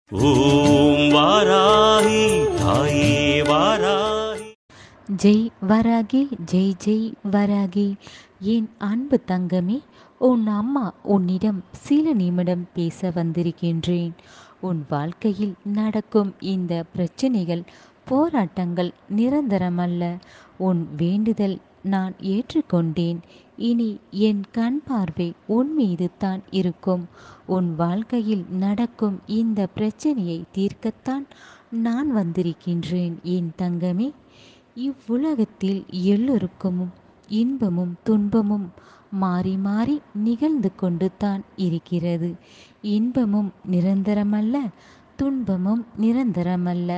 ஓம் வாராகி தாயே வாராகி ஜெய் வராகி ஜெய் ஜெய் வராகி என் அன்பு தங்கமே உன் அம்மா உன்னிடம் சில நிமிடம் பேச வந்திருக்கின்றேன் உன் வாழ்க்கையில் நடக்கும் இந்த பிரச்சனைகள் போராட்டங்கள் நிரந்தரமல்ல உன் வேண்டுதல் நான் ஏற்றுக்கொண்டேன் இனி என் கண் பார்வை உன் மீது தான் இருக்கும் உன் வாழ்க்கையில் நடக்கும் இந்த பிரச்சனையை தீர்க்கத்தான் நான் வந்திருக்கின்றேன் என் தங்கமே இவ்வுலகத்தில் எல்லோருக்கும் இன்பமும் துன்பமும் மாறி மாறி நிகழ்ந்து கொண்டு தான் இருக்கிறது இன்பமும் நிரந்தரமல்ல துன்பமும் நிரந்தரமல்ல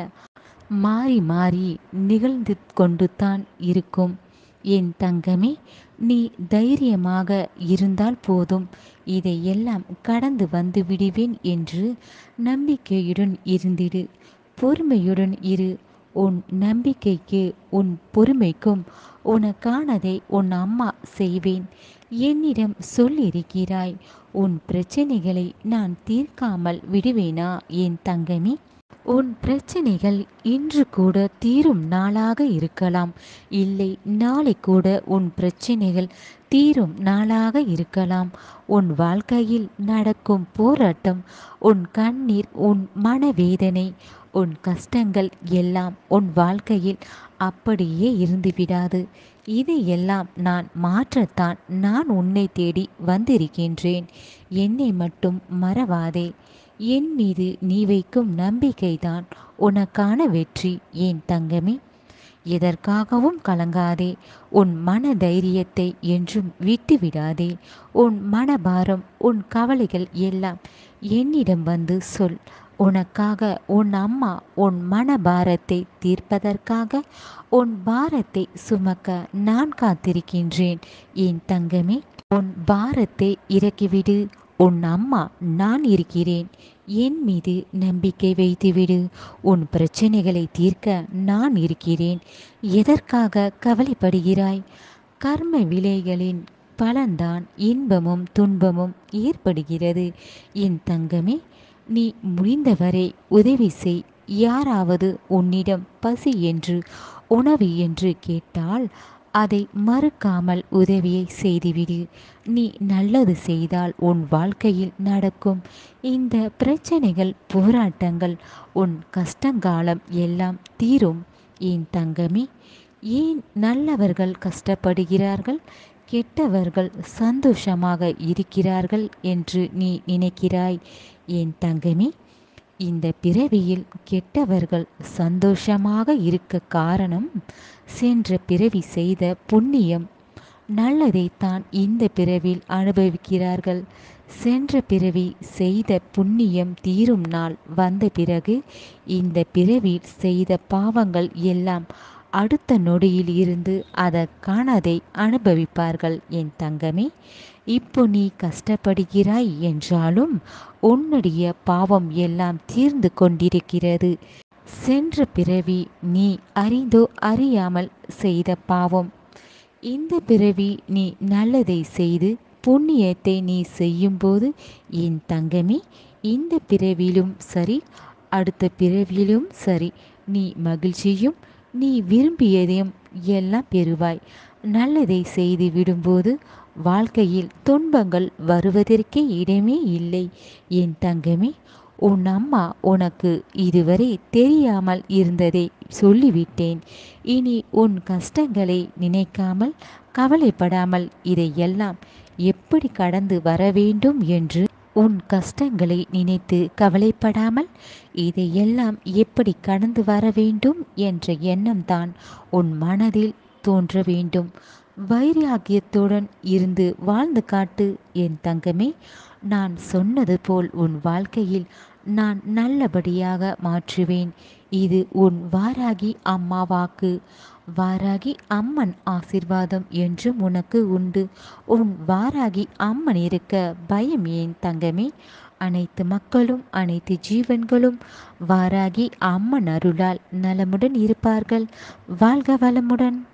மாறி மாறி நிகழ்ந்து கொண்டு தான் இருக்கும் என் தங்கமே நீ தைரியமாக இருந்தால் போதும் இதையெல்லாம் கடந்து வந்து விடுவேன் என்று நம்பிக்கையுடன் இருந்திடு பொறுமையுடன் இரு உன் நம்பிக்கைக்கு உன் பொறுமைக்கும் உனக்கானதை உன் அம்மா செய்வேன் என்னிடம் சொல்லியிருக்கிறாய் உன் பிரச்சனைகளை நான் தீர்க்காமல் விடுவேனா என் தங்கமே உன் பிரச்சனைகள் இன்று கூட தீரும் நாளாக இருக்கலாம் இல்லை நாளை கூட உன் பிரச்சனைகள் தீரும் நாளாக இருக்கலாம் உன் வாழ்க்கையில் நடக்கும் போராட்டம் உன் கண்ணீர் உன் மனவேதனை உன் கஷ்டங்கள் எல்லாம் உன் வாழ்க்கையில் அப்படியே இருந்து விடாது இதையெல்லாம் நான் மாற்றத்தான் நான் உன்னை தேடி வந்திருக்கின்றேன் என்னை மட்டும் மறவாதே என் மீது நீ வைக்கும் நம்பிக்கைதான் உனக்கான வெற்றி என் தங்கமே எதற்காகவும் கலங்காதே உன் மன தைரியத்தை என்றும் விட்டுவிடாதே உன் மனபாரம் உன் கவலைகள் எல்லாம் என்னிடம் வந்து சொல் உனக்காக உன் அம்மா உன் மனபாரத்தை தீர்ப்பதற்காக உன் பாரத்தை சுமக்க நான் காத்திருக்கின்றேன் என் தங்கமே உன் பாரத்தை இறக்கிவிடு உன் அம்மா நான் இருக்கிறேன் என் மீது நம்பிக்கை வைத்துவிடு உன் பிரச்சனைகளை தீர்க்க நான் இருக்கிறேன் எதற்காக கவலைப்படுகிறாய் கர்ம விலைகளின் பலன்தான் இன்பமும் துன்பமும் ஏற்படுகிறது என் தங்கமே நீ முடிந்தவரை உதவி செய் யாராவது உன்னிடம் பசி என்று உணவு என்று கேட்டால் அதை மறுக்காமல் உதவியை செய்துவிடு நீ நல்லது செய்தால் உன் வாழ்க்கையில் நடக்கும் இந்த பிரச்சனைகள் போராட்டங்கள் உன் கஷ்டங்காலம் எல்லாம் தீரும் என் தங்கமே ஏன் நல்லவர்கள் கஷ்டப்படுகிறார்கள் கெட்டவர்கள் சந்தோஷமாக இருக்கிறார்கள் என்று நீ நினைக்கிறாய் என் தங்கமே இந்த பிறவியில் கெட்டவர்கள் சந்தோஷமாக இருக்க காரணம் சென்ற பிறவி செய்த புண்ணியம் நல்லதைத்தான் இந்த பிறவில் அனுபவிக்கிறார்கள் சென்ற பிறவி செய்த புண்ணியம் தீரும் நாள் வந்த பிறகு இந்த பிறவில் செய்த பாவங்கள் எல்லாம் அடுத்த நொடியில் இருந்து அதற்கானதை அனுபவிப்பார்கள் என் தங்கமே இப்போ நீ கஷ்டப்படுகிறாய் என்றாலும் உன்னுடைய பாவம் எல்லாம் தீர்ந்து கொண்டிருக்கிறது சென்ற பிறவி நீ அறிந்தோ அறியாமல் செய்த பாவம் இந்த பிறவி நீ நல்லதை செய்து புண்ணியத்தை நீ செய்யும்போது என் தங்கமே இந்த பிறவிலும் சரி அடுத்த பிறவிலும் சரி நீ மகிழ்ச்சியும் நீ விரும்பியதையும் எல்லாம் பெறுவாய் நல்லதை செய்து விடும்போது வாழ்க்கையில் துன்பங்கள் வருவதற்கே இடமே இல்லை என் தங்கமே உன் அம்மா உனக்கு இதுவரை தெரியாமல் இருந்ததை சொல்லிவிட்டேன் இனி உன் கஷ்டங்களை நினைக்காமல் கவலைப்படாமல் இதையெல்லாம் எப்படி கடந்து வர வேண்டும் என்று உன் கஷ்டங்களை நினைத்து கவலைப்படாமல் இதையெல்லாம் எப்படி கடந்து வர வேண்டும் என்ற எண்ணம்தான் உன் மனதில் தோன்ற வேண்டும் வைராகியத்துடன் இருந்து வாழ்ந்து காட்டு என் தங்கமே நான் சொன்னது போல் உன் வாழ்க்கையில் நான் நல்லபடியாக மாற்றுவேன் இது உன் வாராகி அம்மா வாக்கு வாராகி அம்மன் ஆசிர்வாதம் என்றும் உனக்கு உண்டு உன் வாராகி அம்மன் இருக்க பயம் ஏன் தங்கமே அனைத்து மக்களும் அனைத்து ஜீவன்களும் வாராகி அம்மன் அருளால் நலமுடன் இருப்பார்கள் வாழ்க வளமுடன்